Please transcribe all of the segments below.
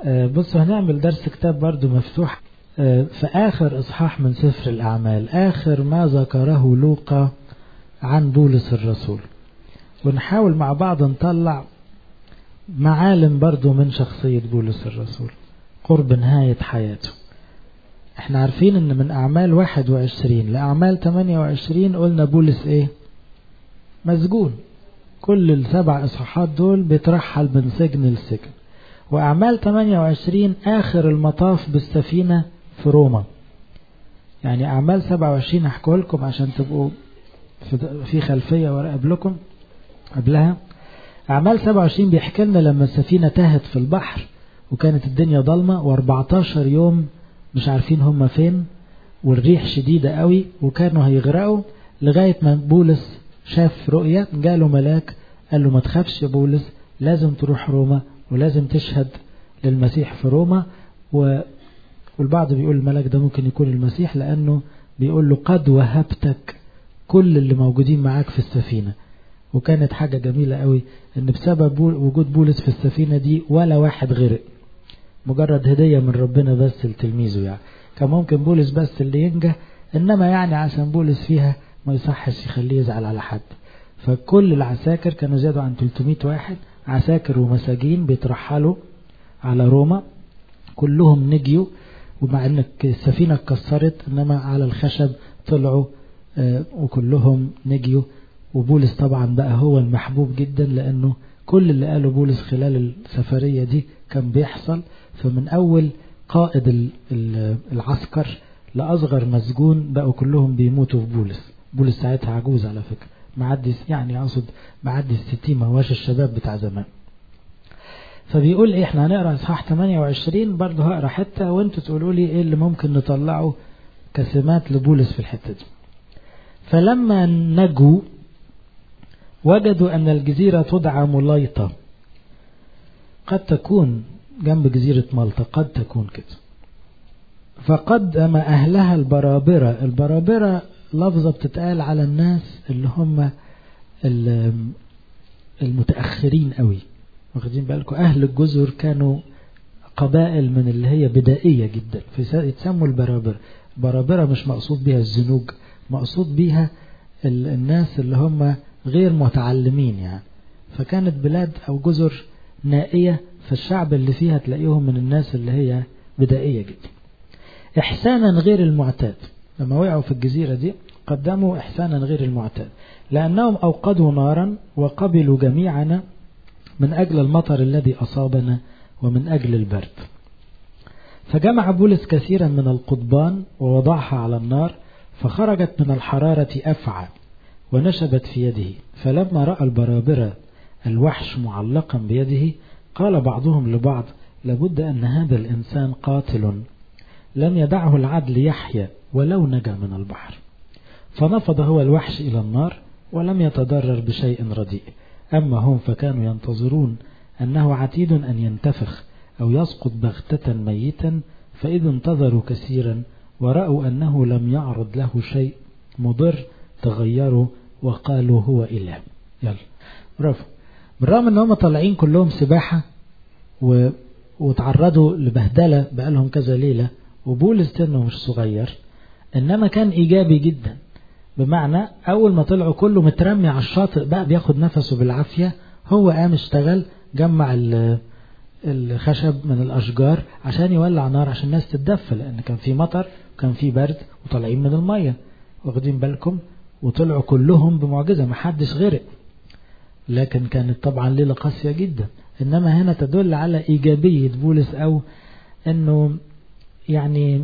بصوا هنعمل درس كتاب برضو مفتوح في آخر إصحاح من سفر الأعمال آخر ما ذكره لوقا عن بولس الرسول ونحاول مع بعض نطلع معالم برضو من شخصية بولس الرسول قرب نهاية حياته احنا عارفين ان من اعمال 21 لاعمال 28 قلنا بولس ايه مسجون كل السبع اصحاحات دول بيترحل من سجن لسجن واعمال 28 اخر المطاف بالسفينة في روما يعني اعمال 27 هحكوا لكم عشان تبقوا في خلفية ورا قبلكم قبلها اعمال 27 بيحكي لنا لما السفينة تاهت في البحر وكانت الدنيا ضلمة و14 يوم مش عارفين هم فين والريح شديدة قوي وكانوا هيغرقوا لغاية ما بولس شاف رؤية جاله ملاك قال له ما تخافش يا بولس لازم تروح روما ولازم تشهد للمسيح في روما و... والبعض بيقول الملاك ده ممكن يكون المسيح لأنه بيقول له قد وهبتك كل اللي موجودين معاك في السفينة وكانت حاجة جميلة قوي ان بسبب وجود بولس في السفينة دي ولا واحد غرق مجرد هدية من ربنا بس لتلميذه يعني كان ممكن بولس بس اللي ينجح انما يعني عشان بولس فيها ما يصحش يخليه يزعل على حد فكل العساكر كانوا زادوا عن 300 واحد عساكر ومساجين بيترحلوا على روما كلهم نجيوا ومع ان السفينة اتكسرت انما على الخشب طلعوا وكلهم نجيوا وبولس طبعا بقى هو المحبوب جدا لانه كل اللي قاله بولس خلال السفرية دي كان بيحصل فمن أول قائد العسكر لأصغر مسجون بقوا كلهم بيموتوا في بولس بولس ساعتها عجوز على فكرة معدي يعني أقصد معدي الستين ما هواش الشباب بتاع زمان فبيقول ايه احنا هنقرا اصحاح 28 برضه هقرا حته وانتوا تقولوا لي ايه اللي ممكن نطلعه كسمات لبولس في الحته دي فلما نجوا وجدوا أن الجزيرة تدعى ملايطة قد تكون جنب جزيرة مالطا قد تكون كده فقدم أهلها البرابرة البرابرة لفظة بتتقال على الناس اللي هم المتأخرين قوي واخدين بالكم أهل الجزر كانوا قبائل من اللي هي بدائية جدا فيتسموا البرابرة برابرة مش مقصود بها الزنوج مقصود بها الناس اللي هم غير متعلمين يعني فكانت بلاد أو جزر نائية فالشعب اللي فيها تلاقيهم من الناس اللي هي بدائية جدا إحسانا غير المعتاد لما وقعوا في الجزيرة دي قدموا إحسانا غير المعتاد لأنهم أوقدوا نارا وقبلوا جميعنا من أجل المطر الذي أصابنا ومن أجل البرد فجمع بولس كثيرا من القضبان ووضعها على النار فخرجت من الحرارة أفعى ونشبت في يده فلما رأى البرابرة الوحش معلقا بيده قال بعضهم لبعض لابد أن هذا الإنسان قاتل لم يدعه العدل يحيى ولو نجا من البحر فنفض هو الوحش إلى النار ولم يتضرر بشيء رديء أما هم فكانوا ينتظرون أنه عتيد أن ينتفخ أو يسقط بغتة ميتا فإذا انتظروا كثيرا ورأوا أنه لم يعرض له شيء مضر تغيروا وقالوا هو إله يلا برافو بالرغم ان هم طالعين كلهم سباحة و... وتعرضوا لبهدلة بقالهم كذا ليلة وبولس سنه مش صغير انما كان ايجابي جدا بمعنى اول ما طلعوا كله مترمي على الشاطئ بقى بياخد نفسه بالعافية هو قام اشتغل جمع الخشب من الاشجار عشان يولع نار عشان الناس تتدفى لان كان في مطر وكان في برد وطالعين من المية واخدين بالكم وطلعوا كلهم بمعجزة ما حدش غرق لكن كانت طبعا ليلة قاسية جدا إنما هنا تدل على إيجابية بولس أو أنه يعني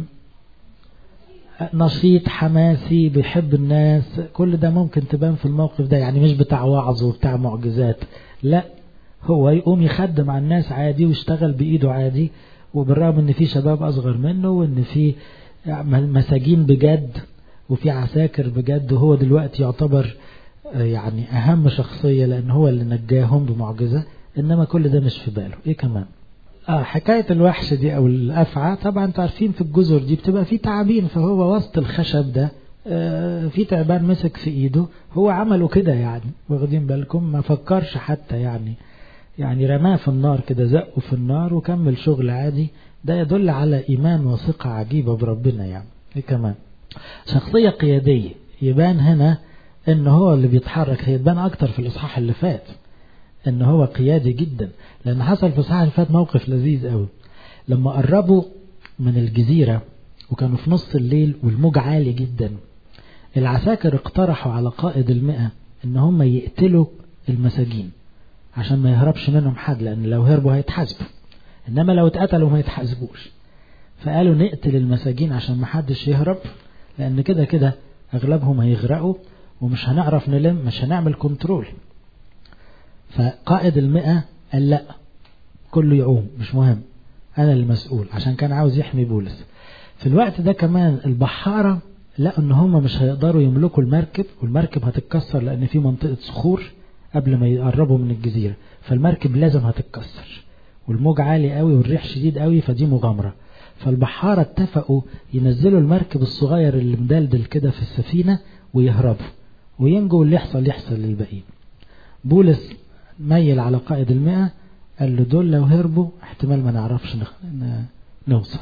نشيط حماسي بيحب الناس كل ده ممكن تبان في الموقف ده يعني مش بتاع وعظ وبتاع معجزات لا هو يقوم يخدم على الناس عادي ويشتغل بإيده عادي وبالرغم ان في شباب اصغر منه وان في مساجين بجد وفي عساكر بجد وهو دلوقتي يعتبر يعني أهم شخصية لأن هو اللي نجاهم بمعجزة إنما كل ده مش في باله إيه كمان آه حكاية الوحش دي أو الأفعى طبعا انتوا عارفين في الجزر دي بتبقى في تعابين فهو وسط الخشب ده آه في تعبان مسك في إيده هو عمله كده يعني واخدين بالكم ما فكرش حتى يعني يعني رماه في النار كده زقه في النار وكمل شغل عادي ده يدل على إيمان وثقة عجيبة بربنا يعني إيه كمان شخصية قيادية يبان هنا إن هو اللي بيتحرك هيبان أكتر في الإصحاح اللي فات إن هو قيادي جدا لأن حصل في الإصحاح اللي فات موقف لذيذ قوي لما قربوا من الجزيرة وكانوا في نص الليل والموج عالي جدا العساكر اقترحوا على قائد المئة إن هم يقتلوا المساجين عشان ما يهربش منهم حد لأن لو هربوا هيتحاسبوا إنما لو اتقتلوا ما يتحاسبوش فقالوا نقتل المساجين عشان ما حدش يهرب لأن كده كده أغلبهم هيغرقوا ومش هنعرف نلم مش هنعمل كنترول فقائد المئة قال لا كله يعوم مش مهم أنا المسؤول عشان كان عاوز يحمي بولس في الوقت ده كمان البحارة لقوا ان هم مش هيقدروا يملكوا المركب والمركب هتتكسر لان في منطقة صخور قبل ما يقربوا من الجزيرة فالمركب لازم هتتكسر والموج عالي قوي والريح شديد قوي فدي مغامرة فالبحارة اتفقوا ينزلوا المركب الصغير اللي مدلدل كده في السفينة ويهربوا وينجوا واللي يحصل يحصل للباقيين بولس ميل على قائد المئة قال له دول لو هربوا احتمال ما نعرفش نوصل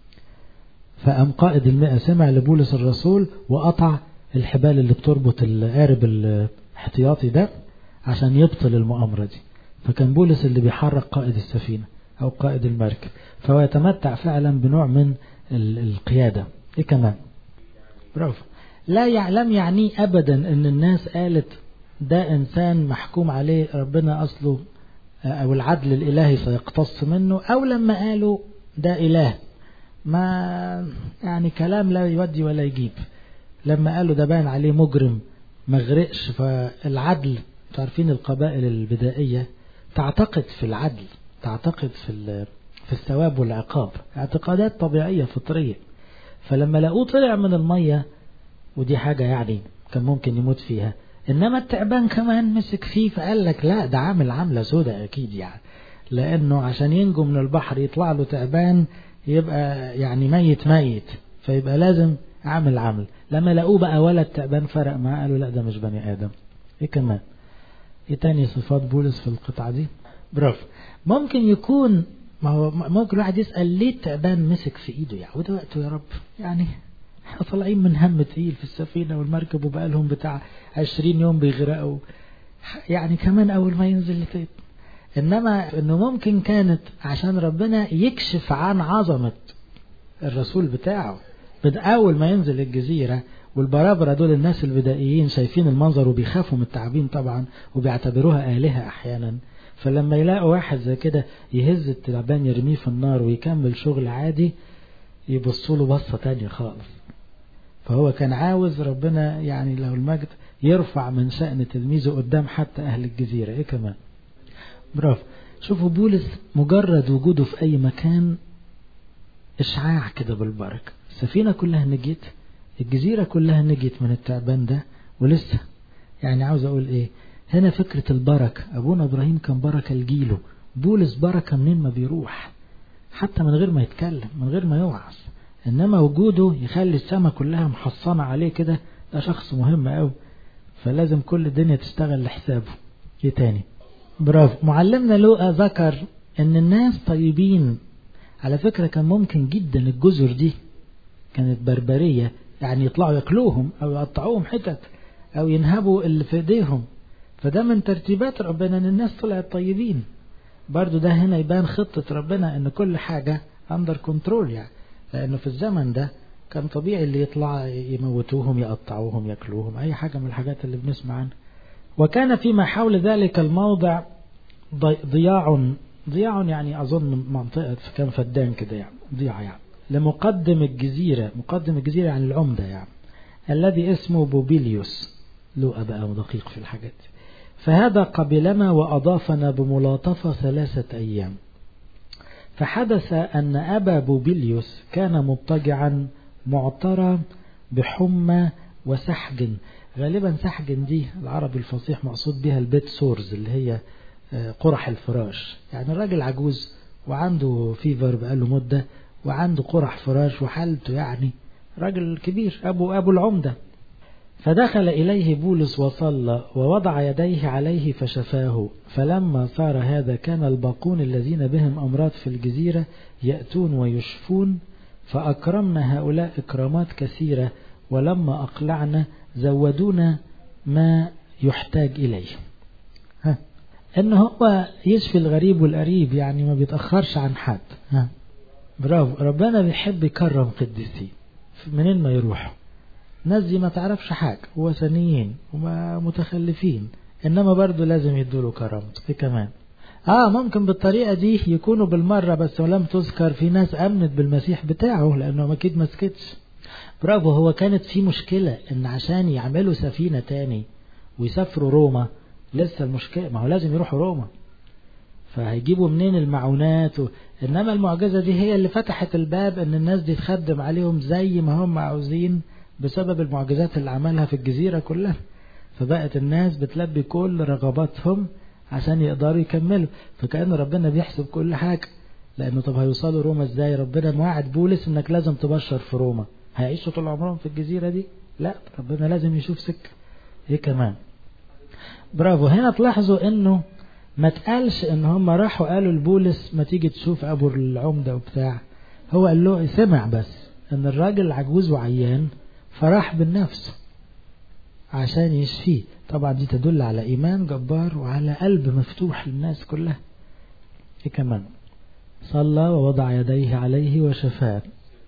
فقام قائد المئة سمع لبولس الرسول وقطع الحبال اللي بتربط القارب الاحتياطي ده عشان يبطل المؤامرة دي فكان بولس اللي بيحرك قائد السفينة أو قائد المركب فهو يتمتع فعلا بنوع من القيادة إيه كمان برافو لا يعلم يعني أبدا أن الناس قالت ده إنسان محكوم عليه ربنا أصله أو العدل الإلهي سيقتص منه أو لما قالوا ده إله ما يعني كلام لا يودي ولا يجيب لما قالوا ده باين عليه مجرم ما غرقش فالعدل تعرفين القبائل البدائية تعتقد في العدل تعتقد في في الثواب والعقاب اعتقادات طبيعية فطرية فلما لقوه طلع من المية ودي حاجة يعني كان ممكن يموت فيها انما التعبان كمان مسك فيه فقال لك لا ده عامل عاملة سودة اكيد يعني لانه عشان ينجو من البحر يطلع له تعبان يبقى يعني ميت ميت فيبقى لازم عامل عمل لما لقوه بقى ولد تعبان فرق معاه قالوا لا ده مش بني ادم ايه كمان ايه تاني صفات بولس في القطعة دي برافو ممكن يكون ما هو ممكن الواحد يسأل ليه التعبان مسك في ايده يعني وده وقته يا رب يعني احنا طالعين من هم تقيل في السفينة والمركب وبقى لهم بتاع عشرين يوم بيغرقوا يعني كمان اول ما ينزل لتيب انما انه ممكن كانت عشان ربنا يكشف عن عظمة الرسول بتاعه من اول ما ينزل الجزيرة والبرابرة دول الناس البدائيين شايفين المنظر وبيخافوا من التعابين طبعا وبيعتبروها آلهة احيانا فلما يلاقوا واحد زي كده يهز التعبان يرميه في النار ويكمل شغل عادي يبصوا له بصة تانية خالص فهو كان عاوز ربنا يعني لو المجد يرفع من شأن تلميذه قدام حتى أهل الجزيرة إيه كمان برافو شوفوا بولس مجرد وجوده في أي مكان إشعاع كده بالبركة السفينة كلها نجيت الجزيرة كلها نجيت من التعبان ده ولسه يعني عاوز أقول إيه هنا فكرة البركة أبونا إبراهيم كان بركة لجيله بولس بركة منين ما بيروح حتى من غير ما يتكلم من غير ما يوعظ إنما وجوده يخلي السماء كلها محصنة عليه كده ده شخص مهم أوي فلازم كل الدنيا تشتغل لحسابه ايه تاني برافو معلمنا لوقا ذكر ان الناس طيبين على فكرة كان ممكن جدا الجزر دي كانت بربرية يعني يطلعوا ياكلوهم او يقطعوهم حتت او ينهبوا اللي في ايديهم فده من ترتيبات ربنا ان الناس طلعت طيبين برضو ده هنا يبان خطة ربنا ان كل حاجة اندر كنترول يعني لانه في الزمن ده كان طبيعي اللي يطلع يموتوهم يقطعوهم ياكلوهم اي حاجة من الحاجات اللي بنسمع عنها وكان فيما حول ذلك الموضع ضياع ضياع يعني أظن منطقة كان فدان كده يعني ضياع يعني لمقدم الجزيرة مقدم الجزيرة يعني العمدة يعني الذي اسمه بوبيليوس له بقى دقيق في الحاجات دي فهذا قبلنا وأضافنا بملاطفة ثلاثة أيام فحدث أن أبا بوبيليوس كان مضطجعا معترى بحمى وسحج غالبا سحجن دي العربي الفصيح مقصود بها البيت سورز اللي هي قرح الفراش يعني الراجل عجوز وعنده فيفر بقاله مدة وعنده قرح فراش وحالته يعني راجل كبير أبو أبو العمدة فدخل إليه بولس وصلى ووضع يديه عليه فشفاه فلما صار هذا كان الباقون الذين بهم أمراض في الجزيرة يأتون ويشفون فأكرمنا هؤلاء إكرامات كثيرة ولما أقلعنا زودونا ما يحتاج إليه ها. إن هو يشفي الغريب والقريب يعني ما بيتأخرش عن حد ها. برافو ربنا بيحب يكرم قديسين منين ما يروحوا ناس دي ما تعرفش حاجة وثنيين ومتخلفين إنما برضو لازم يدوله كرامته في كمان آه ممكن بالطريقة دي يكونوا بالمرة بس ولم تذكر في ناس أمنت بالمسيح بتاعه لأنه أكيد ما سكتش برافو هو كانت في مشكلة إن عشان يعملوا سفينة تاني ويسافروا روما لسه المشكلة ما هو لازم يروحوا روما فهيجيبوا منين المعونات و... إنما المعجزة دي هي اللي فتحت الباب إن الناس دي تخدم عليهم زي ما هم عاوزين بسبب المعجزات اللي عملها في الجزيرة كلها فبقت الناس بتلبي كل رغباتهم عشان يقدروا يكملوا فكأن ربنا بيحسب كل حاجة لأنه طب هيوصلوا روما ازاي ربنا موعد بولس انك لازم تبشر في روما هيعيشوا طول عمرهم في الجزيرة دي لا ربنا لازم يشوف سكة ايه كمان برافو هنا تلاحظوا انه ما تقالش ان هم راحوا قالوا لبولس ما تيجي تشوف ابو العمدة وبتاع هو قال له سمع بس ان الراجل عجوز وعيان فراح بالنفس عشان يشفيه طبعا دي تدل على إيمان جبار وعلى قلب مفتوح للناس كلها إيه كمان صلى ووضع يديه عليه وشفاه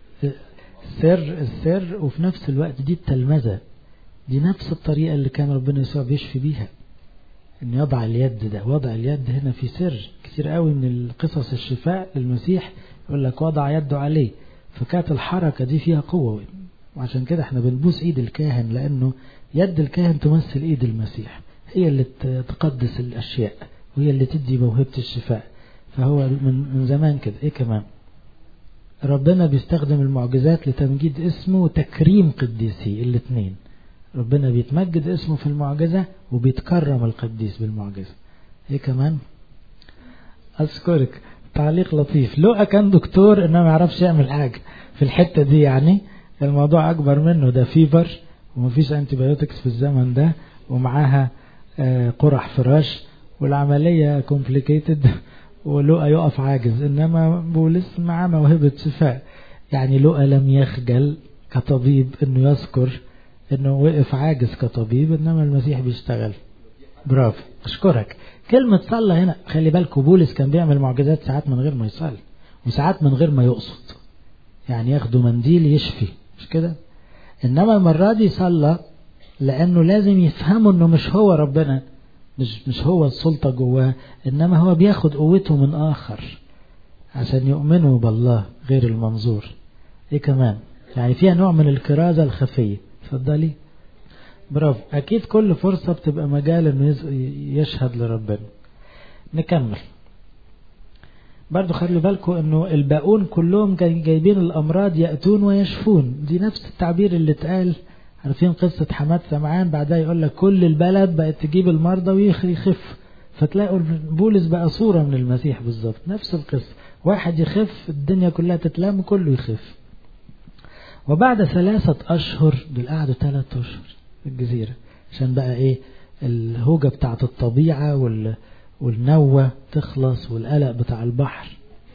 السر السر وفي نفس الوقت دي التلمذة دي نفس الطريقة اللي كان ربنا يسوع بيشفي بيها ان يضع اليد ده وضع اليد هنا في سر كتير قوي من القصص الشفاء للمسيح يقول لك وضع يده عليه فكانت الحركة دي فيها قوة وعشان كده احنا بنبوس ايد الكاهن لانه يد الكاهن تمثل ايد المسيح هي اللي تقدس الاشياء وهي اللي تدي موهبة الشفاء فهو من, من زمان كده ايه كمان ربنا بيستخدم المعجزات لتمجيد اسمه وتكريم قديسي الاثنين ربنا بيتمجد اسمه في المعجزة وبيتكرم القديس بالمعجزة ايه كمان اذكرك تعليق لطيف لو كان دكتور انه ما يعرفش يعمل حاجة في الحتة دي يعني الموضوع اكبر منه ده فيبر ومفيش انتي بايوتكس في الزمن ده ومعاها قرح فراش والعملية كومبليكيتد ولقى يقف عاجز انما بولس معاه موهبة شفاء يعني لقى لم يخجل كطبيب انه يذكر انه وقف عاجز كطبيب انما المسيح بيشتغل برافو اشكرك كلمة صلى هنا خلي بالكوا بولس كان بيعمل معجزات ساعات من غير ما يصلي وساعات من غير ما يقصد يعني ياخدوا منديل يشفي مش كده انما المرة دي صلى لانه لازم يفهموا انه مش هو ربنا مش مش هو السلطة جواه انما هو بياخد قوته من اخر عشان يؤمنوا بالله غير المنظور ايه كمان يعني فيها نوع من الكرازة الخفية اتفضلي برافو اكيد كل فرصة بتبقى مجال انه يشهد لربنا نكمل برضو خلوا بالكم انه الباقون كلهم جايبين الامراض يأتون ويشفون دي نفس التعبير اللي اتقال عارفين قصة حماد سمعان بعدها يقول لك كل البلد بقت تجيب المرضى ويخف فتلاقوا بولس بقى صورة من المسيح بالظبط نفس القصة واحد يخف الدنيا كلها تتلام كله يخف وبعد ثلاثة أشهر دول قعدوا ثلاثة أشهر في الجزيرة عشان بقى إيه الهوجة بتاعت الطبيعة وال والنوة تخلص والقلق بتاع البحر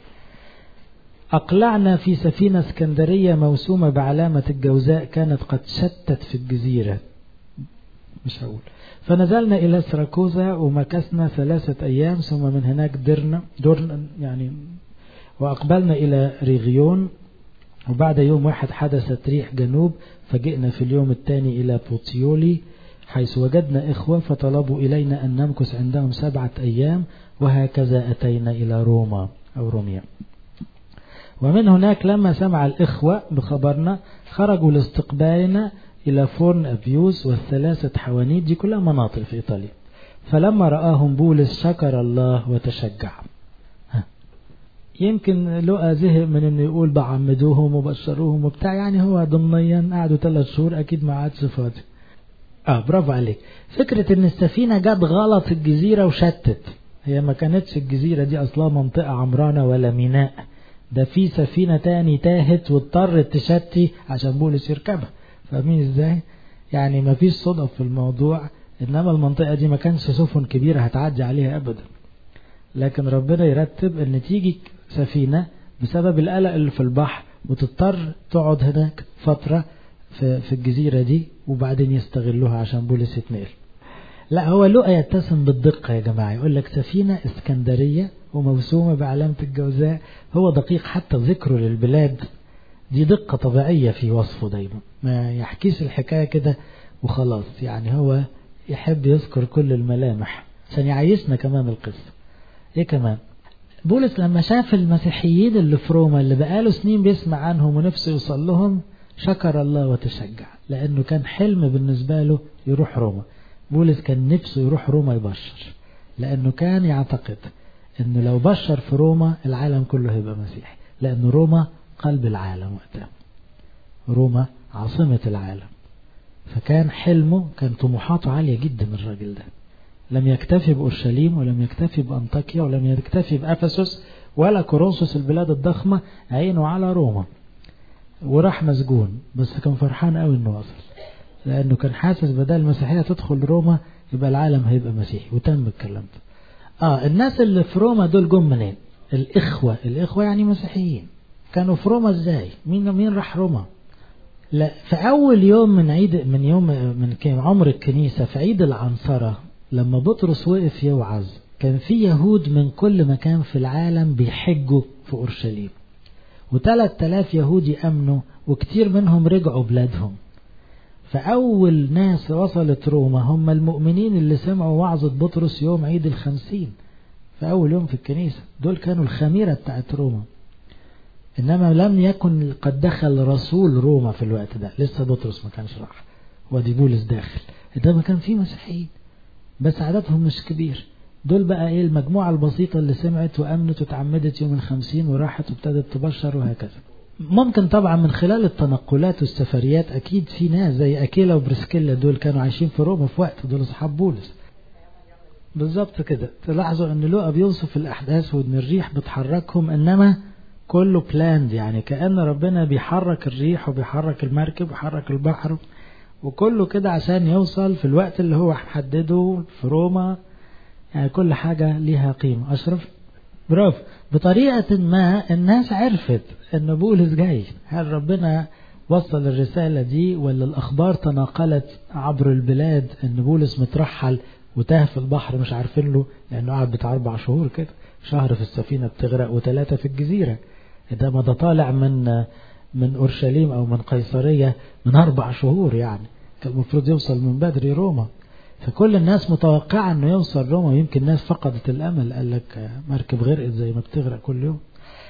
أقلعنا في سفينة اسكندرية موسومة بعلامة الجوزاء كانت قد شتت في الجزيرة مش هقول فنزلنا إلى سراكوزا ومكثنا ثلاثة أيام ثم من هناك درنا درنا يعني وأقبلنا إلى ريغيون وبعد يوم واحد حدثت ريح جنوب فجئنا في اليوم الثاني إلى بوتيولي حيث وجدنا إخوة فطلبوا إلينا أن نمكث عندهم سبعة أيام وهكذا أتينا إلى روما أو روميا ومن هناك لما سمع الإخوة بخبرنا خرجوا لاستقبالنا إلى فرن أبيوس والثلاثة حوانيت دي كلها مناطق في إيطاليا فلما رآهم بولس شكر الله وتشجع يمكن لقى زهق من انه يقول بعمدوهم وبشروهم وبتاع يعني هو ضمنيا قعدوا ثلاث شهور اكيد ما عادش فاضي اه برافو عليك فكرة ان السفينة جت غلط في الجزيرة وشتت هي ما كانتش الجزيرة دي اصلا منطقة عمرانة ولا ميناء ده في سفينة تاني تاهت واضطرت تشتي عشان بولس يركبها فاهمين ازاي يعني ما فيش صدف في الموضوع إنما المنطقة دي ما كانش سفن كبيرة هتعدي عليها أبدا لكن ربنا يرتب إن تيجي سفينة بسبب القلق اللي في البحر وتضطر تقعد هناك فترة في, في الجزيرة دي وبعدين يستغلوها عشان بولس يتنقل لا هو لقى يتسم بالدقة يا جماعة يقول لك سفينة اسكندرية وموسومة بعلامة الجوزاء هو دقيق حتى ذكره للبلاد دي دقة طبيعية في وصفه دايما ما يحكيش الحكاية كده وخلاص يعني هو يحب يذكر كل الملامح عشان يعيشنا كمان القصة ايه كمان بولس لما شاف المسيحيين اللي في روما اللي بقاله سنين بيسمع عنهم ونفسه يوصل لهم شكر الله وتشجع لأنه كان حلم بالنسبة له يروح روما بولس كان نفسه يروح روما يبشر لأنه كان يعتقد أنه لو بشر في روما العالم كله هيبقى مسيحي لأن روما قلب العالم وقتها روما عاصمة العالم فكان حلمه كان طموحاته عالية جدا الراجل ده لم يكتفي بأورشليم ولم يكتفي بأنطاكيا ولم يكتفي بأفسس ولا كورنثوس البلاد الضخمة عينه على روما وراح مسجون بس كان فرحان قوي انه وصل لانه كان حاسس بدل المسيحيه تدخل روما يبقى العالم هيبقى مسيحي وتم الكلام ده اه الناس اللي في روما دول جم منين الاخوه الاخوه يعني مسيحيين كانوا في روما ازاي مين مين راح روما لا في اول يوم من عيد من يوم من عمر الكنيسه في عيد العنصره لما بطرس وقف يوعظ كان في يهود من كل مكان في العالم بيحجوا في اورشليم وثلاث تلاف يهودي أمنوا وكتير منهم رجعوا بلادهم فأول ناس وصلت روما هم المؤمنين اللي سمعوا وعظة بطرس يوم عيد الخمسين في أول يوم في الكنيسة دول كانوا الخميرة بتاعت روما إنما لم يكن قد دخل رسول روما في الوقت ده لسه بطرس ما كانش راح ودي بولس داخل ده ما كان فيه مسيحيين بس عددهم مش كبير دول بقى ايه المجموعة البسيطة اللي سمعت وأمنت وتعمدت يوم الخمسين وراحت وابتدت تبشر وهكذا ممكن طبعا من خلال التنقلات والسفريات أكيد في ناس زي أكيلا وبرسكيلا دول كانوا عايشين في روما في وقت دول أصحاب بولس بالظبط كده تلاحظوا ان لوقا بيوصف الأحداث وان الريح بتحركهم إنما كله بلاند يعني كأن ربنا بيحرك الريح وبيحرك المركب ويحرك البحر وكله كده عشان يوصل في الوقت اللي هو حدده في روما يعني كل حاجة ليها قيمة أشرف برافو بطريقة ما الناس عرفت أن بولس جاي هل ربنا وصل الرسالة دي ولا الأخبار تناقلت عبر البلاد أن بولس مترحل وتاه في البحر مش عارفين له لأنه قعد بتاع أربع شهور كده شهر في السفينة بتغرق وثلاثة في الجزيرة ده ما ده طالع من من أورشليم أو من قيصرية من أربع شهور يعني كان المفروض يوصل من بدري روما فكل الناس متوقعة انه يوصل روما ويمكن الناس فقدت الامل قال لك مركب غرقت زي ما بتغرق كل يوم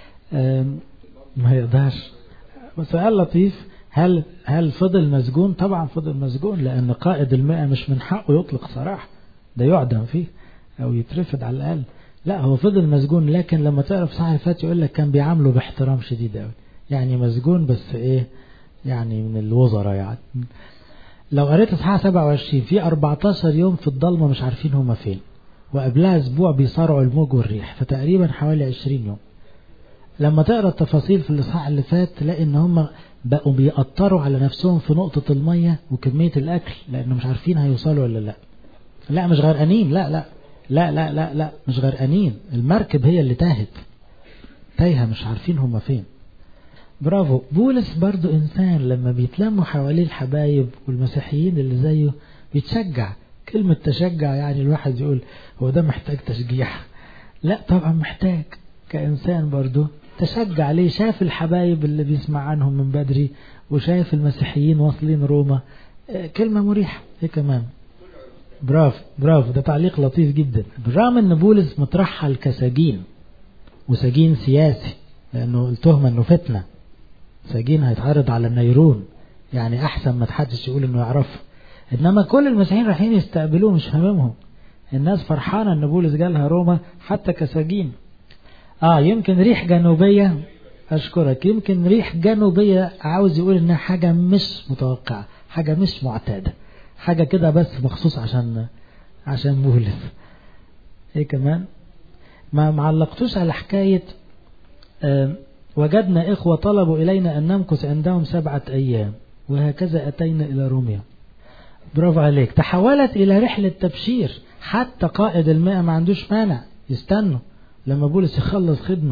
ما يقدرش سؤال لطيف هل هل فضل مسجون طبعا فضل مسجون لان قائد المئة مش من حقه يطلق سراح ده يعدم فيه او يترفد على الاقل لا هو فضل مسجون لكن لما تعرف صحيح فات يقول لك كان بيعامله باحترام شديد قوي يعني مسجون بس ايه يعني من الوزراء يعني لو قريت اصحاح 27 في 14 يوم في الضلمه مش عارفين هما فين وقبلها اسبوع بيصارعوا الموج والريح فتقريبا حوالي 20 يوم لما تقرا التفاصيل في الاصحاح اللي فات تلاقي ان هم بقوا بيقطروا على نفسهم في نقطه الميه وكميه الاكل لانه مش عارفين هيوصلوا ولا لا لا مش غرقانين لا لا لا لا لا لا مش غرقانين المركب هي اللي تاهت تايهه مش عارفين هما فين برافو بولس برضو إنسان لما بيتلموا حواليه الحبايب والمسيحيين اللي زيه بيتشجع كلمة تشجع يعني الواحد يقول هو ده محتاج تشجيع لا طبعا محتاج كإنسان برضو تشجع ليه شاف الحبايب اللي بيسمع عنهم من بدري وشايف المسيحيين واصلين روما كلمة مريحة ايه كمان برافو برافو ده تعليق لطيف جدا بالرغم ان بولس مترحل كسجين وسجين سياسي لانه التهمة انه فتنة سجين هيتعرض على النيرون يعني احسن ما تحدش يقول انه يعرفه انما كل المسيحيين رايحين يستقبلوه مش هاممهم الناس فرحانة ان بولس جالها روما حتى كسجين اه يمكن ريح جنوبية اشكرك يمكن ريح جنوبية عاوز يقول انها حاجة مش متوقعة حاجة مش معتادة حاجة كده بس مخصوص عشان عشان بولس ايه كمان ما معلقتوش على حكاية آه وجدنا إخوة طلبوا إلينا أن نمكث عندهم سبعة أيام وهكذا أتينا إلى روميا برافو عليك تحولت إلى رحلة تبشير حتى قائد المئة ما عندوش مانع يستنوا لما بولس يخلص خدمة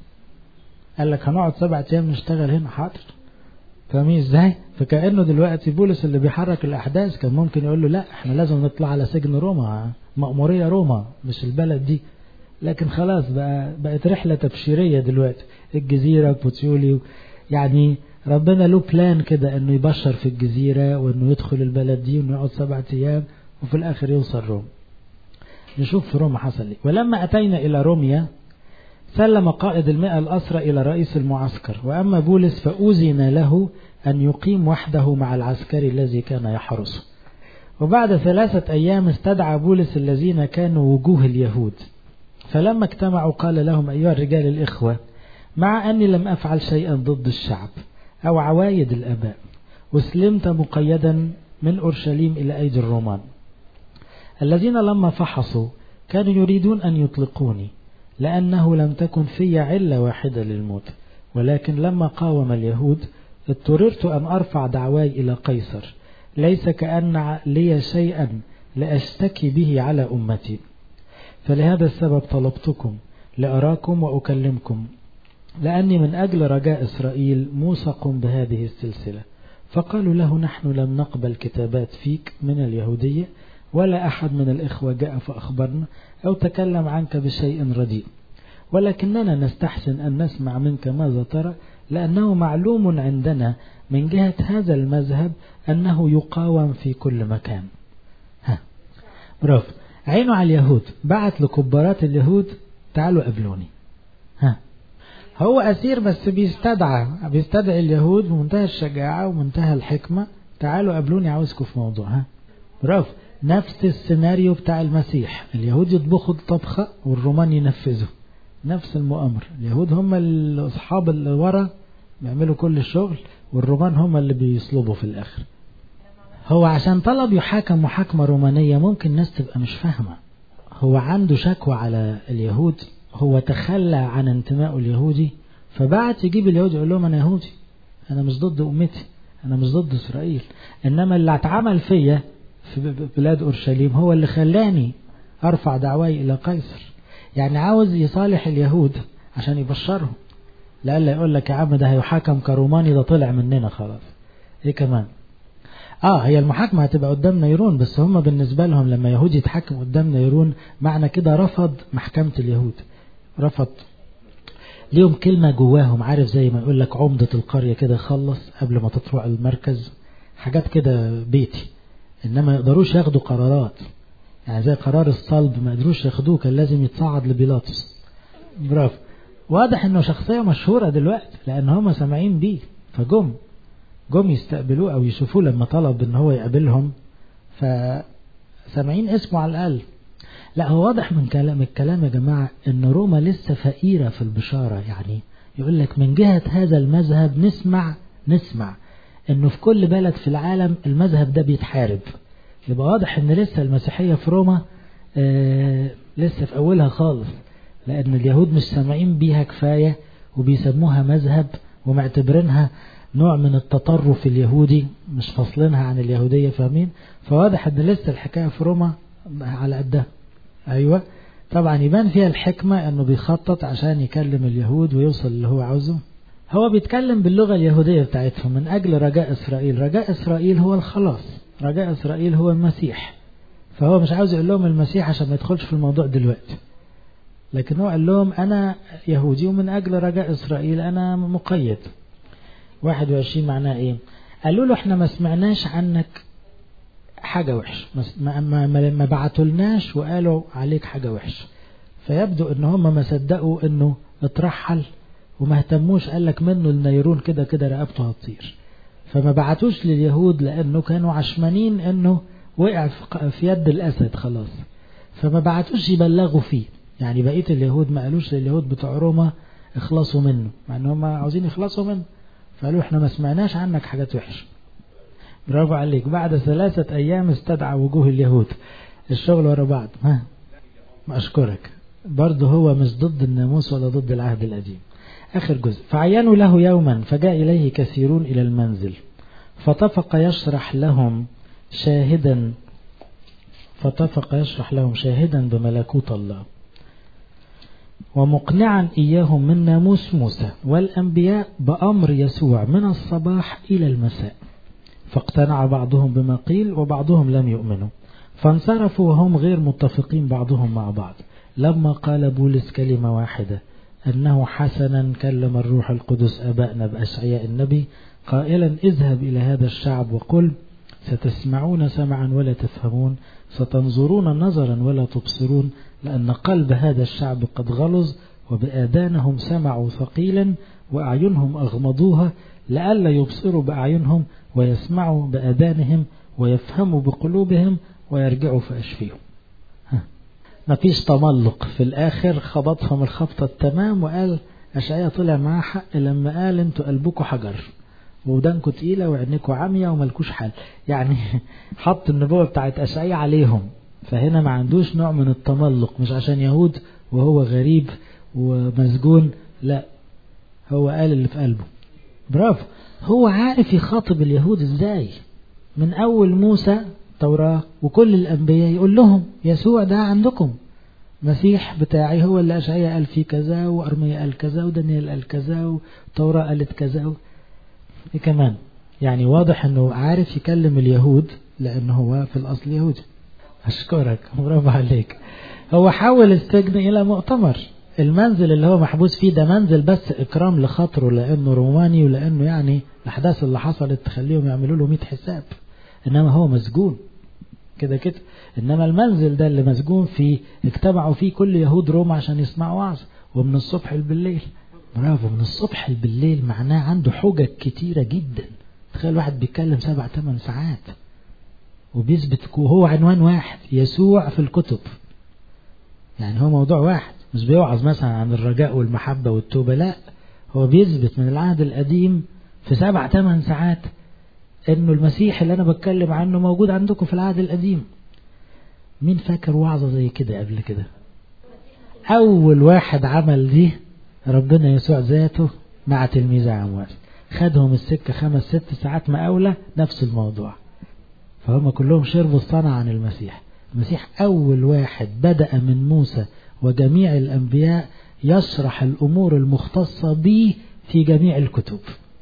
قال لك هنقعد سبعة أيام نشتغل هنا حاضر فاهمين ازاي؟ فكأنه دلوقتي بولس اللي بيحرك الأحداث كان ممكن يقول له لا احنا لازم نطلع على سجن روما مأمورية روما مش البلد دي لكن خلاص بقى بقت رحلة تبشيرية دلوقتي الجزيرة بوتيولي يعني ربنا له بلان كده انه يبشر في الجزيرة وانه يدخل البلد دي وانه يقعد سبعة ايام وفي الاخر يوصل روما نشوف في روما حصل ايه ولما اتينا الى روميا سلم قائد المئة الأسرى إلى رئيس المعسكر وأما بولس فأذن له أن يقيم وحده مع العسكري الذي كان يحرسه وبعد ثلاثة أيام استدعى بولس الذين كانوا وجوه اليهود فلما اجتمعوا قال لهم أيها الرجال الإخوة مع أني لم أفعل شيئا ضد الشعب أو عوايد الآباء وسلمت مقيدا من أورشليم إلى أيدي الرومان الذين لما فحصوا كانوا يريدون أن يطلقوني لأنه لم تكن في علة واحدة للموت ولكن لما قاوم اليهود اضطررت أن أرفع دعواي إلى قيصر ليس كأن لي شيئا لأشتكي به على أمتي فلهذا السبب طلبتكم لأراكم وأكلمكم لأني من أجل رجاء إسرائيل موثق بهذه السلسلة فقالوا له نحن لم نقبل كتابات فيك من اليهودية ولا أحد من الإخوة جاء فأخبرنا أو تكلم عنك بشيء رديء ولكننا نستحسن أن نسمع منك ماذا ترى لأنه معلوم عندنا من جهة هذا المذهب أنه يقاوم في كل مكان ها برافو عينه على اليهود بعت لكبارات اليهود تعالوا قابلوني ها هو أسير بس بيستدعى بيستدعي اليهود بمنتهى الشجاعة ومنتهى الحكمة تعالوا قابلوني عاوزكم في موضوع ها برافو نفس السيناريو بتاع المسيح اليهود يطبخوا الطبخة والرومان ينفذوا نفس المؤامرة اليهود هم الأصحاب اللي ورا بيعملوا كل الشغل والرومان هم اللي بيصلبوا في الآخر هو عشان طلب يحاكم محاكمة رومانية ممكن الناس تبقى مش فاهمة هو عنده شكوى على اليهود هو تخلى عن انتمائه اليهودي فبعت يجيب اليهود يقول لهم أنا يهودي أنا مش ضد أمتي أنا مش ضد إسرائيل إنما اللي اتعمل فيا في بلاد أورشليم هو اللي خلاني أرفع دعواي إلى قيصر يعني عاوز يصالح اليهود عشان يبشرهم لألا يقول لك يا عم ده هيحاكم كروماني ده طلع مننا خلاص ايه كمان اه هي المحاكمة هتبقى قدام نيرون بس هم بالنسبة لهم لما يهودي يتحكم قدام نيرون معنى كده رفض محكمة اليهود رفض ليهم كلمة جواهم عارف زي ما يقول لك عمدة القرية كده خلص قبل ما تطلع المركز حاجات كده بيتي انما يقدروش ياخدوا قرارات يعني زي قرار الصلب ما قدروش ياخدوه كان لازم يتصعد لبيلاطس برافو واضح انه شخصية مشهورة دلوقتي لان هم سامعين بيه فجم جم يستقبلوه او يشوفوه لما طلب ان هو يقابلهم فسامعين اسمه على الاقل لا هو واضح من كلام الكلام يا جماعة ان روما لسه فقيرة في البشارة يعني يقول لك من جهة هذا المذهب نسمع نسمع انه في كل بلد في العالم المذهب ده بيتحارب يبقى واضح ان لسه المسيحية في روما آه لسه في اولها خالص لان اليهود مش سامعين بيها كفاية وبيسموها مذهب ومعتبرينها نوع من التطرف اليهودي مش فاصلينها عن اليهودية فاهمين فواضح ان لسه الحكاية في روما على قدها ايوه طبعا يبان فيها الحكمة انه بيخطط عشان يكلم اليهود ويوصل اللي هو عاوزه هو بيتكلم باللغة اليهودية بتاعتهم من أجل رجاء إسرائيل رجاء إسرائيل هو الخلاص رجاء إسرائيل هو المسيح فهو مش عاوز يقول لهم المسيح عشان ما يدخلش في الموضوع دلوقتي لكن هو قال لهم أنا يهودي ومن أجل رجاء إسرائيل أنا مقيد 21 معناه إيه قالوا له احنا ما سمعناش عنك حاجة وحش ما, ما, ما, ما بعتولناش وقالوا عليك حاجة وحش فيبدو ان هم ما صدقوا انه اترحل وما اهتموش قال لك منه النيرون كده كده رقبته هتطير فما بعتوش لليهود لانه كانوا عشمانين انه وقع في يد الاسد خلاص فما بعتوش يبلغوا فيه يعني بقيه اليهود ما قالوش لليهود بتوع روما اخلصوا منه مع ان هم عاوزين يخلصوا منه فقالوا احنا ما سمعناش عنك حاجات وحشه برافو عليك بعد ثلاثة أيام استدعى وجوه اليهود الشغل ورا بعض ها أشكرك برضه هو مش ضد الناموس ولا ضد العهد القديم آخر جزء فعينوا له يوما فجاء إليه كثيرون إلى المنزل فطفق يشرح لهم شاهدا فطفق يشرح لهم شاهدا بملكوت الله ومقنعا إياهم من ناموس موسى والأنبياء بأمر يسوع من الصباح إلى المساء فاقتنع بعضهم بما قيل وبعضهم لم يؤمنوا فانصرفوا وهم غير متفقين بعضهم مع بعض لما قال بولس كلمة واحدة أنه حسنا كلم الروح القدس أبائنا بأشعياء النبي قائلا اذهب إلى هذا الشعب وقل ستسمعون سمعا ولا تفهمون ستنظرون نظرا ولا تبصرون لأن قلب هذا الشعب قد غلظ وبآذانهم سمعوا ثقيلا وأعينهم أغمضوها لئلا يبصروا بأعينهم ويسمعوا بآذانهم ويفهموا بقلوبهم ويرجعوا فأشفيهم ما فيش تملق في الآخر خبطهم الخبطة التمام وقال أشعيا طلع معاه حق لما قال انتوا قلبكم حجر ودانكم تقيلة وعينكم عامية وملكوش حل يعني حط النبوة بتاعت أشعيا عليهم فهنا ما عندوش نوع من التملق مش عشان يهود وهو غريب ومسجون لا هو قال اللي في قلبه برافو هو عارف يخاطب اليهود ازاي من اول موسى توراة وكل الانبياء يقول لهم يسوع ده عندكم مسيح بتاعي هو اللي اشعيا قال فيه كذا وارميا قال كذا ودانيال قال كذا وتوراة قالت كذا و... إيه كمان يعني واضح انه عارف يكلم اليهود لانه هو في الاصل يهودي أشكرك برافو عليك هو حول السجن إلى مؤتمر المنزل اللي هو محبوس فيه ده منزل بس إكرام لخاطره لأنه روماني ولأنه يعني الأحداث اللي حصلت تخليهم يعملوا له 100 حساب إنما هو مسجون كده كده إنما المنزل ده اللي مسجون فيه اجتمعوا فيه كل يهود روما عشان يسمعوا وعظ ومن الصبح بالليل برافو من الصبح بالليل معناه عنده حجج كتيرة جدا تخيل واحد بيتكلم سبع ثمان ساعات وبيثبت وهو عنوان واحد يسوع في الكتب يعني هو موضوع واحد مش بيوعظ مثلا عن الرجاء والمحبة والتوبة لا هو بيثبت من العهد القديم في سبع ثمان ساعات انه المسيح اللي انا بتكلم عنه موجود عندكم في العهد القديم مين فاكر وعظة زي كده قبل كده اول واحد عمل دي ربنا يسوع ذاته مع تلميذ عموال خدهم السكة خمس ست ساعات مقاولة نفس الموضوع فهم كلهم شربوا الصنع عن المسيح المسيح أول واحد بدأ من موسى وجميع الأنبياء يشرح الأمور المختصة به في جميع الكتب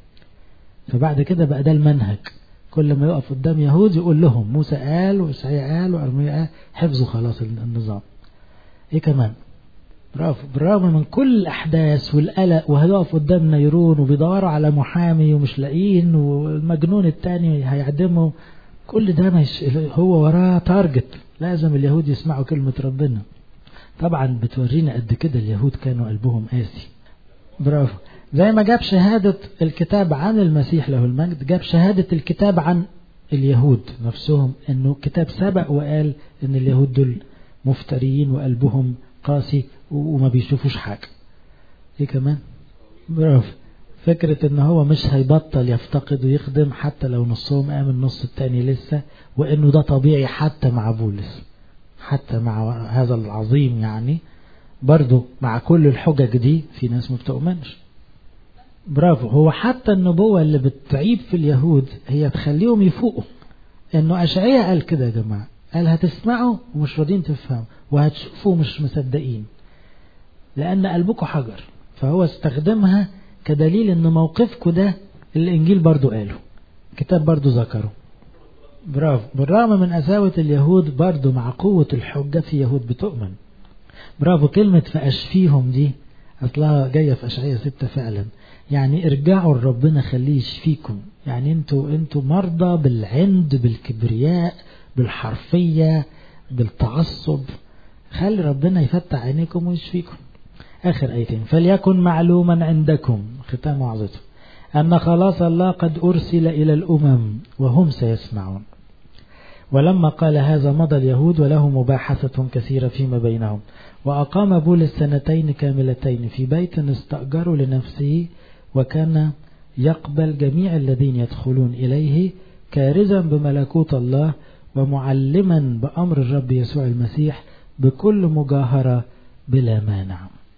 فبعد كده بقى ده المنهج كل ما يقف قدام يهود يقول لهم موسى قال وإسعيا قال وأرميا قال حفظوا خلاص النظام إيه كمان برافو بالرغم من كل الأحداث والقلق وهيقف قدام نيرون وبيدوروا على محامي ومش لاقيين والمجنون التاني هيعدمه كل ده مش هو وراه تارجت لازم اليهود يسمعوا كلمة ربنا طبعا بتورينا قد كده اليهود كانوا قلبهم قاسي برافو زي ما جاب شهادة الكتاب عن المسيح له المجد جاب شهادة الكتاب عن اليهود نفسهم انه كتاب سبق وقال ان اليهود دول مفتريين وقلبهم قاسي وما بيشوفوش حاجة ايه كمان برافو فكرة ان هو مش هيبطل يفتقد ويخدم حتى لو نصهم قام النص التاني لسه وانه ده طبيعي حتى مع بولس حتى مع هذا العظيم يعني برضه مع كل الحجج دي في ناس ما بتؤمنش برافو هو حتى النبوة اللي بتعيب في اليهود هي تخليهم يفوقوا انه اشعياء قال كده يا جماعة قال هتسمعوا ومش راضيين تفهموا وهتشوفوا مش مصدقين لان قلبكم حجر فهو استخدمها كدليل ان موقفكم ده الانجيل برضو قاله كتاب برضو ذكره برافو بالرغم من قساوة اليهود برضو مع قوة الحجة في يهود بتؤمن برافو كلمة فأشفيهم دي أصلها جاية في أشعية ستة فعلا يعني ارجعوا لربنا خليه يشفيكم يعني انتوا انتوا مرضى بالعند بالكبرياء بالحرفية بالتعصب خلي ربنا يفتح عينيكم ويشفيكم آخر آيتين فليكن معلوما عندكم ختام وعظته أن خلاص الله قد أرسل إلى الأمم وهم سيسمعون ولما قال هذا مضى اليهود وله مباحثة كثيرة فيما بينهم وأقام بولس سنتين كاملتين في بيت استأجروا لنفسه وكان يقبل جميع الذين يدخلون إليه كارزا بملكوت الله ومعلما بأمر الرب يسوع المسيح بكل مجاهرة بلا مانع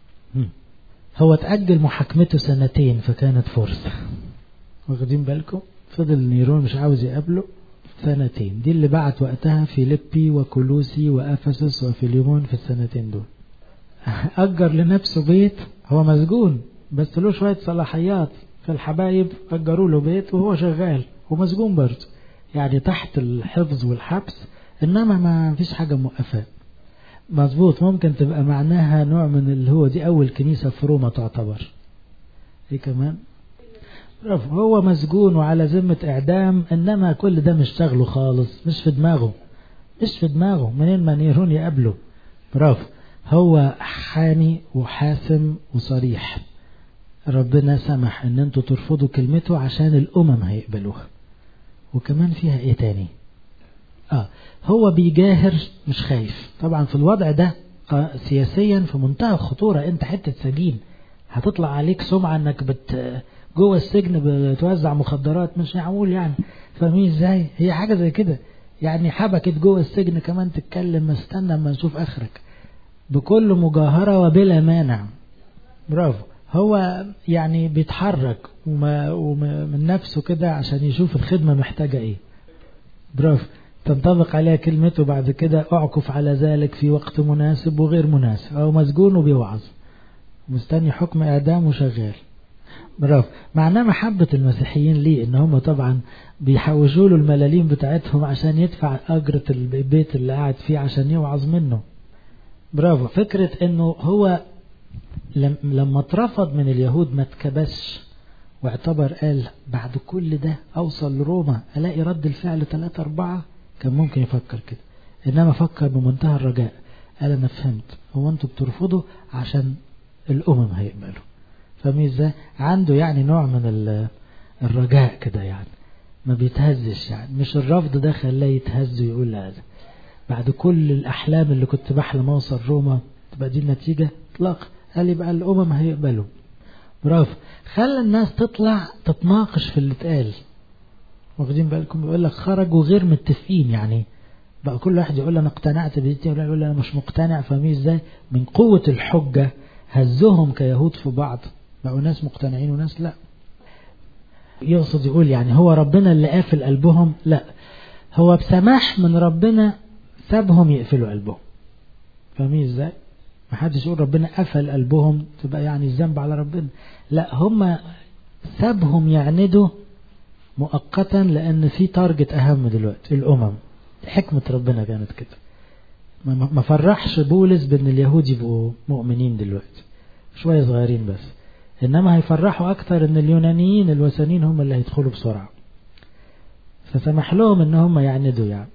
هو تأجل محاكمته سنتين فكانت فرصة واخدين بالكم فضل نيرون مش عاوز يقابله سنتين دي اللي بعت وقتها فيليبي وكولوسي وأفسس وفيليمون في السنتين دول أجر لنفسه بيت هو مسجون بس له شوية صلاحيات في الحبايب أجروا له بيت وهو شغال ومسجون برضه يعني تحت الحفظ والحبس إنما ما فيش حاجة موقفاه مظبوط ممكن تبقى معناها نوع من اللي هو دي أول كنيسة في روما تعتبر إيه كمان برافو هو مسجون وعلى ذمة إعدام إنما كل ده مش شغله خالص مش في دماغه مش في دماغه منين ما نيرون يقابله برافو هو حاني وحاسم وصريح ربنا سمح ان انتوا ترفضوا كلمته عشان الامم هيقبلوها وكمان فيها ايه تاني اه هو بيجاهر مش خايف طبعا في الوضع ده سياسيا في منتهى الخطورة انت حتة سجين هتطلع عليك سمعة انك بت جوه السجن بتوزع مخدرات مش معقول يعني فاهمين ازاي هي حاجة زي كده يعني حبكت جوه السجن كمان تتكلم ما استنى اما نشوف اخرك بكل مجاهرة وبلا مانع برافو هو يعني بيتحرك وما ومن نفسه كده عشان يشوف الخدمة محتاجة ايه برافو تنطبق عليها كلمته بعد كده اعكف على ذلك في وقت مناسب وغير مناسب او مسجون وبيوعظ مستني حكم اعدام وشغال برافو معناه محبة المسيحيين ليه ان هم طبعا بيحوشوا له الملاليم بتاعتهم عشان يدفع اجرة البيت اللي قاعد فيه عشان يوعظ منه برافو فكرة انه هو لما اترفض من اليهود ما اتكبسش واعتبر قال بعد كل ده اوصل لروما الاقي رد الفعل ثلاثة اربعة كان ممكن يفكر كده انما فكر بمنتهى الرجاء قال انا فهمت هو انتوا بترفضوا عشان الامم هيقبلوا فاهمين ازاي عنده يعني نوع من الرجاء كده يعني ما بيتهزش يعني مش الرفض ده خلاه يتهز ويقول هذا بعد كل الاحلام اللي كنت بحلم اوصل روما تبقى دي النتيجة اطلاق قال يبقى الامم هيقبلوا برافو خلى الناس تطلع تتناقش في اللي اتقال واخدين بالكم بيقول لك خرجوا غير متفقين يعني بقى كل واحد يقول انا اقتنعت بدي ولا يقول انا مش مقتنع فاهمين ازاي من قوة الحجة هزهم كيهود في بعض بقوا ناس مقتنعين وناس لا يقصد يقول يعني هو ربنا اللي قافل قلبهم لا هو بسماح من ربنا سابهم يقفلوا قلبهم فاهمين ازاي ما حدش يقول ربنا قفل قلبهم تبقى يعني الذنب على ربنا لا هم سابهم يعندوا مؤقتا لان في تارجت اهم دلوقتي الامم حكمة ربنا كانت كده ما فرحش بولس بان اليهود يبقوا مؤمنين دلوقتي شوية صغيرين بس انما هيفرحوا اكتر ان اليونانيين الوثنيين هم اللي هيدخلوا بسرعة فسمح لهم ان هم يعندوا يعني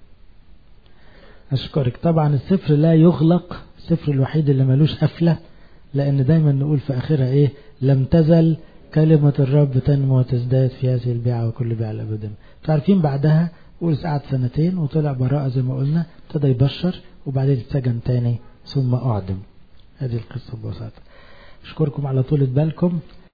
اشكرك طبعا السفر لا يغلق السفر الوحيد اللي ملوش قفلة لان دايما نقول في اخرها ايه لم تزل كلمة الرب تنمو وتزداد في هذه البيعة وكل بيعة الأبدا تعرفين بعدها بولس قعد سنتين وطلع براءة زي ما قلنا ابتدى يبشر وبعدين اتسجن تاني ثم أعدم هذه القصة ببساطة أشكركم على طولة بالكم